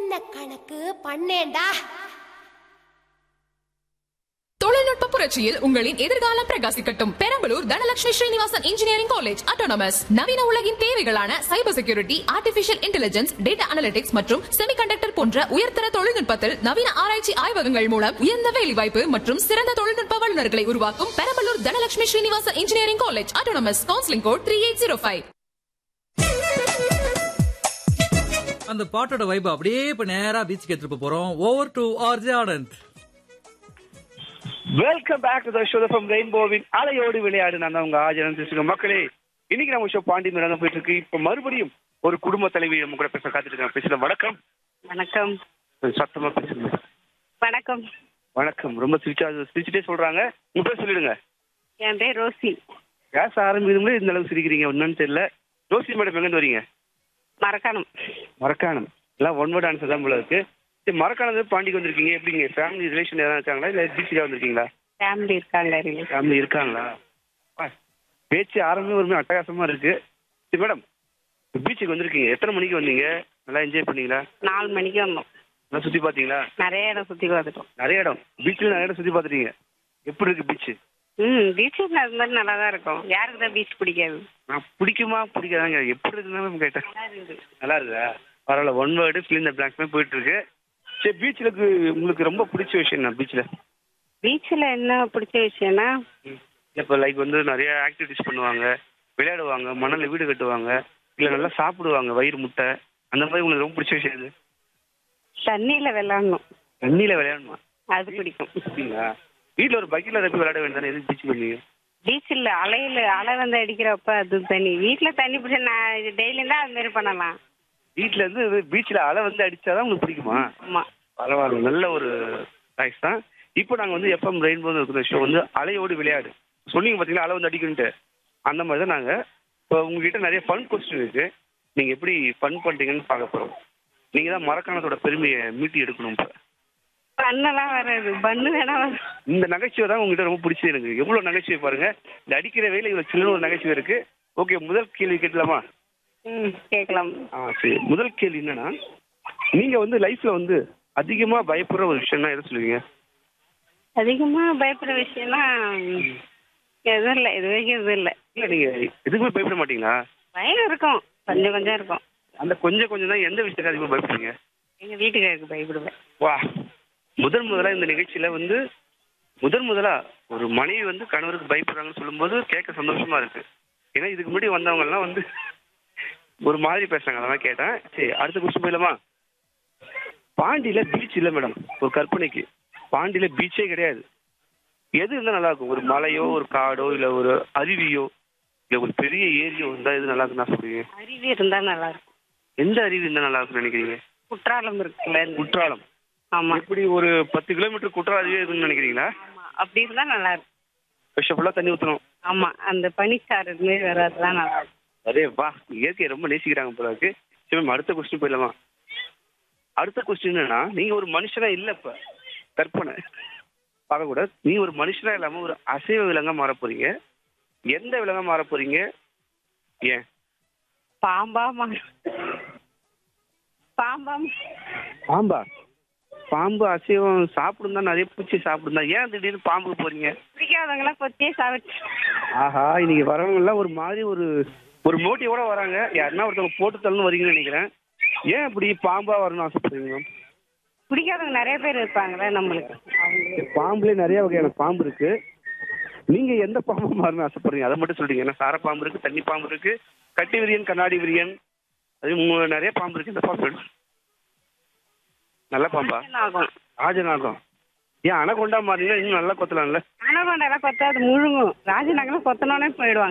என்ன கணக்கு பண்ணேன்டா தொழில்நுட்ப புரட்சியில் உங்களின் எதிர்காலம் பிரகாசிக்கட்டும் Perambalur Dhanalakshmi Srinivasan engineering college autonomous நவீன உலகின் தேவைகளான cyber security artificial intelligence data analytics மற்றும் செமிகண்டக்டர் போன்ற உயர்தர தொழில்நுட்பத்தில் நவீன ஆராய்ச்சி ஆய்வகங்கள் மூலம் உயர்ந்த வேலைவாய்ப்பு மற்றும் சிறந்த தொழில்நுட்ப வல்லுநர்களை உருவாக்கும் Perambalur Dhanalakshmi Srinivasan engineering college autonomous counselling code three eight zero five அந்த பாட்டோட வைப் அப்படியே இப்ப நேரா பீச்சுக்கு எடுத்துட்டு போறோம் over to RJ Anand welcome back to the show from ரெயின்போவின் அலையோடு விளையாடு நான் தான் உங்க ஆஜனம் பேசுங்க மக்களே இன்னைக்கு நம்ம ஷோ பாண்டி மேடம் போயிட்டு இருக்கு இப்ப மறுபடியும் ஒரு குடும்ப தலைவி நம்ம கூட பேச காத்துட்டு இருக்காங்க பேசல வணக்கம் வணக்கம் சத்தமா பேசுங்க வணக்கம் வணக்கம் ரொம்ப சிரிச்சா சிரிச்சுட்டே சொல்றாங்க உங்க பேர் சொல்லிடுங்க என் பேர் ரோசி பேச ஆரம்பிக்கிறவங்களே இந்த அளவுக்கு சிரிக்கிறீங்க என்னன்னு தெரியல ரோசி மேடம் எங்க வரீங்க மறக்கணும் மரக்காணம் எல்லாம் ஒன் வேர்ட் ஆன்சர் தான் போல இருக்கு சரி மரக்காணம் பாண்டிக்கு வந்திருக்கீங்க எப்படிங்க ஃபேமிலி ரிலேஷன் எதாவது இருக்காங்களா இல்ல பீச்சுக்காக வந்திருக்கீங்களா ஃபேமிலி இருக்காங்க ரிலேஷன் ஃபேமிலி இருக்காங்களா ஆ, பேச்சு ஆரம்பமே ஒரு அட்டகாசமா இருக்கு சரி மேடம் பீச்சுக்கு வந்திருக்கீங்க எத்தனை மணிக்கு வந்தீங்க நல்லா என்ஜாய் பண்ணீங்களா நாலு மணிக்கு வந்தோம் நல்லா சுத்தி பாத்தீங்களா நிறைய இடம் சுற்றி பார்த்துட்டோம் நிறைய இடம் பீச்சில் நிறைய இடம் சுத்தி பாத்துட்டீங்க எப்படி இருக்கு பீச் ம் பீச்சில் அது மாதிரி நல்லா தான் இருக்கும் யாருக்கு தான் பீச் பிடிக்காது நான் பிடிக்குமா பிடிக்காதாங்க எப்படி இருக்குன்னு கேட்டேன் நல்லா இருக்குது நல்லா இருக்கா பரவாயில்ல ஒன் வேர்டு ஃபில் இந்த பிளாங்க்மே போயிட்டு இருக்கு சரி பீச்சில் உங்களுக்கு ரொம்ப பிடிச்ச விஷயம் என்ன பீச்சில் பீச்சில் என்ன பிடிச்ச விஷயம்னா இப்போ லைக் வந்து நிறைய ஆக்டிவிட்டிஸ் பண்ணுவாங்க விளையாடுவாங்க மணல்ல வீடு கட்டுவாங்க இல்லை நல்லா சாப்பிடுவாங்க வயிறு முட்டை அந்த மாதிரி உங்களுக்கு ரொம்ப பிடிச்ச விஷயம் எது தண்ணியில் விளாடணும் தண்ணியில் விளையாடணுமா அது பிடிக்கும் அப்படிங்களா வீட்டில் ஒரு பக்கெட்டில் தப்பி விளையாட வேண்டியதானே எதுக்கு பீச்சுக்கு வந்தீங்க பீச்சில் அலையில் அலை வந்து அடிக்கிறப்ப அது தண்ணி வீட்டில் தண்ணி பிடிச்ச நான் டெய்லியும் தான் அது மாதிரி பண்ணலாம் வீட்டில் இருந்து பீச்சில் அலை வந்து அடிச்சாதான் உங்களுக்கு பிடிக்குமா ஆமாம் பரவாயில்ல நல்ல ஒரு சாய்ஸ் தான் இப்போ நாங்கள் வந்து எஃப்எம் ரெயின்போ இருக்கிற ஷோ வந்து அலையோடு விளையாடு சொன்னீங்க பார்த்தீங்களா அலை வந்து அடிக்குன்ட்டு அந்த மாதிரி தான் நாங்கள் இப்போ உங்ககிட்ட நிறைய ஃபன் கொஸ்டின் இருக்கு நீங்கள் எப்படி ஃபன் பண்ணுறீங்கன்னு பார்க்க போகிறோம் நீங்கள் தான் மரக்காணத்தோட பெருமையை மீட்டி எடுக்கணும் இப்போ பண்ணலாம் வராது பண்ணு வேணா வரும் இந்த நகைச்சுவை தான் உங்ககிட்ட ரொம்ப பிடிச்சது எனக்கு எவ்வளோ நகைச்சுவை பாருங்க இந்த அடிக்கிற வேலை இவ்வளோ சின்ன ஒரு நகைச்சுவை இருக்கு ஓகே முதல் கேள்வி கேட்கலாமா ம் கேட்கலாம் ஆ சரி முதல் கேள்வி என்னன்னா நீங்கள் வந்து லைஃப்பில் வந்து அதிகமாக பயப்படுற ஒரு விஷயம்னா எதை சொல்லுவீங்க அதிகமாக பயப்படுற விஷயம்னா எதுவும் இல்லை இது வரைக்கும் எதுவும் இல்லை இல்லை நீங்கள் எதுக்குமே பயப்பட மாட்டீங்களா பயம் இருக்கும் கொஞ்சம் கொஞ்சம் இருக்கும் அந்த கொஞ்சம் கொஞ்சம் தான் எந்த விஷயத்துக்கு அதிகமாக பயப்படுவீங்க எங்கள் வீட்டுக்காருக்கு பயப்படுவேன் வா முதன் முதலா இந்த நிகழ்ச்சியில வந்து முதன் முதலா ஒரு மனைவி வந்து கணவருக்கு பயப்படுறாங்கன்னு சொல்லும்போது கேட்க சந்தோஷமா இருக்கு ஏன்னா இதுக்கு முன்னாடி வந்தவங்க எல்லாம் வந்து ஒரு மாதிரி பேசுறாங்க அதெல்லாம் கேட்டேன் சரி அடுத்த கொஸ்டின் போயிடலாமா பாண்டியில பீச் இல்ல மேடம் ஒரு கற்பனைக்கு பாண்டியில பீச்சே கிடையாது எது இருந்தா நல்லா இருக்கும் ஒரு மலையோ ஒரு காடோ இல்ல ஒரு அருவியோ இல்ல ஒரு பெரிய ஏரியோ இருந்தா எது நல்லா இருக்குன்னு சொல்றீங்க அருவி இருந்தால் நல்லா இருக்கும் எந்த அருவி இருந்தா நல்லா இருக்கும்னு நினைக்கிறீங்க குற்றாலம் இருக்குல்ல குற்றாலம் ஆமாம் எப்படி ஒரு பத்து கிலோமீட்டர் குற்றாலம் அருவியே இருக்குன்னு நினைக்கிறீங்களா ஆமாம் அப்படி இருந்தால் நல்லா இருக்கும் விஷம் ஃபுல்லாக தண்ணி ஊற்றணும் ஆமாம் அந்த பனிச்சாறு மாரி வர்றதுலாம் நல்லா இருக்கும் அதே வா இயற்கையை ரொம்ப நேசிக்கிறாங்க போல இருக்கு சரி மேம் அடுத்த கொஸ்டின் போயிடலாமா அடுத்த கொஸ்டின் என்னன்னா நீங்க ஒரு மனுஷனா இல்ல இப்ப கற்பனை பார்க்க கூட நீ ஒரு மனுஷனா இல்லாம ஒரு அசைவ விலங்கா மாற போறீங்க எந்த விலங்கா மாற போறீங்க ஏன் பாம்பா மாறும் பாம்பா பாம்பா பாம்பு அசைவம் சாப்பிடும் தான் நிறைய பூச்சி சாப்பிடும் தான் ஏன் திடீர்னு பாம்புக்கு போறீங்க பிடிக்காதவங்களாம் கொத்தியே சாப்பிட்டு ஆஹா இன்னைக்கு வரவங்க எல்லாம் ஒரு மாதிரி ஒரு ஒரு மோட்டிவோட வராங்க யாருன்னா ஒருத்தவங்க போட்டு தள்ளணும் வரீங்கன்னு நினைக்கிறேன் ஏன் இப்படி பாம்பா வரணும்னு ஆசைப்படுறீங்க மேம் பிடிக்காதவங்க நிறைய பேர் இருப்பாங்கல்ல நம்மளுக்கு அவங்க பாம்புல நிறைய வகையான பாம்பு இருக்கு நீங்க எந்த பாம்பு மாறணும்னு ஆசைப்படுறீங்க அதை மட்டும் சொல்றீங்க ஏன்னா சார பாம்பு இருக்கு தண்ணி பாம்பு இருக்கு கட்டி விரியன் கண்ணாடி விரியன் அது மூ- நிறைய பாம்பு இருக்கு இந்த பாம்பு வேணும். நல்ல பாம்பா என்ன ஆகும் ராஜநாகம் ஏன் அணை கொண்டா மாறீங்கன்னா இன்னும் நல்லா கொத்தலாம்ல அனகொண்டெல்லாம் கொத்தா அது முழுங்கும் ராஜநாகலாம் கொத்தனோடனே போயிடுவாங்க